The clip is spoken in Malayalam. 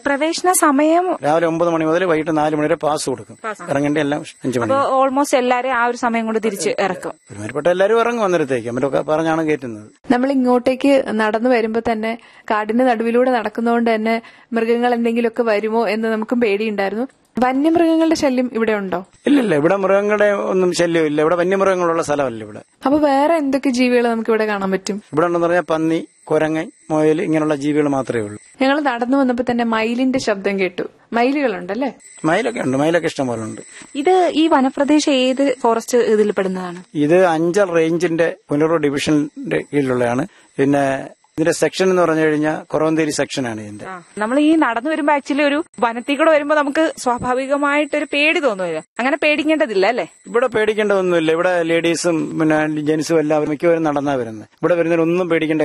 പ്രവേശന സമയം രാവിലെ ഒമ്പത് മണി മുതൽ വൈകിട്ട് നാല് മണി വരെ പാസ് കൊടുക്കും ഇറങ്ങേണ്ട എല്ലാം അഞ്ചു മണി അപ്പൊ ഓൾമോസ്റ്റ് എല്ലാരെയും ആ ഒരു സമയം കൊണ്ട് തിരിച്ച് ഇറക്കും ഒരുമാതിരിപ്പെട്ട എല്ലാവരും ഇറങ്ങും അന്നേരത്തേക്ക് അവരൊക്കെ പറഞ്ഞാണ് കയറ്റുന്നത് നമ്മൾ ഇങ്ങോട്ടേക്ക് നടന്നു വരുമ്പോ തന്നെ കാടിന്റെ നടുവിലൂടെ നടക്കുന്നതുകൊണ്ട് തന്നെ മൃഗങ്ങൾ എന്തെങ്കിലുമൊക്കെ വരുമോ എന്ന് നമുക്കും പേടിയുണ്ടായിരുന്നു വന്യമൃഗങ്ങളുടെ ശല്യം ഇവിടെ ഉണ്ടോ ഇല്ല ഇല്ല ഇവിടെ മൃഗങ്ങളുടെ ഒന്നും ശല്യമില്ല ഇവിടെ വന്യമൃഗങ്ങളുള്ള സ്ഥലമല്ല ഇവിടെ അപ്പൊ വേറെ എന്തൊക്കെ ജീവികൾ നമുക്ക് ഇവിടെ കാണാൻ പറ്റും ഇവിടെ ഉണ്ടെന്ന് പറഞ്ഞാൽ പന്നി കുരങ്ങൻ മുയൽ ഇങ്ങനെയുള്ള ജീവികൾ മാത്രമേ ഉള്ളൂ ഞങ്ങൾ നടന്നു വന്നപ്പോ തന്നെ മയിലിന്റെ ശബ്ദം കേട്ടു മയിലുകളുണ്ടല്ലേ മയിലൊക്കെ ഉണ്ട് മയിലൊക്കെ ഇഷ്ടം പോലെ ഉണ്ട് ഇത് ഈ വനപ്രദേശം ഏത് ഫോറസ്റ്റ് ഇതിൽ പെടുന്നതാണ് ഇത് അഞ്ചൽ റേഞ്ചിന്റെ പുനർ ഡിവിഷന്റെ കീഴിലുള്ളതാണ് പിന്നെ ഇതിന്റെ സെക്ഷൻ എന്ന് പറഞ്ഞു കഴിഞ്ഞാൽ കുറവന്തേരി സെക്ഷനാണ് ഇതിന്റെ നമ്മൾ ഈ നടന്നു വരുമ്പോ ആക്ച്വലി ഒരു വനത്തിൽ കൂടെ വരുമ്പോ നമുക്ക് സ്വാഭാവികമായിട്ടൊരു പേടി തോന്നുമല്ലോ അങ്ങനെ പേടിക്കേണ്ടതില്ല അല്ലേ ഇവിടെ പേടിക്കേണ്ടതൊന്നുമില്ല ഇവിടെ ലേഡീസും പിന്നെ ജെന്റ്സും എല്ലാവരും മിക്കവരും നടന്നാ വരുന്നത് ഇവിടെ വരുന്നവരൊന്നും പേടിക്കേണ്ട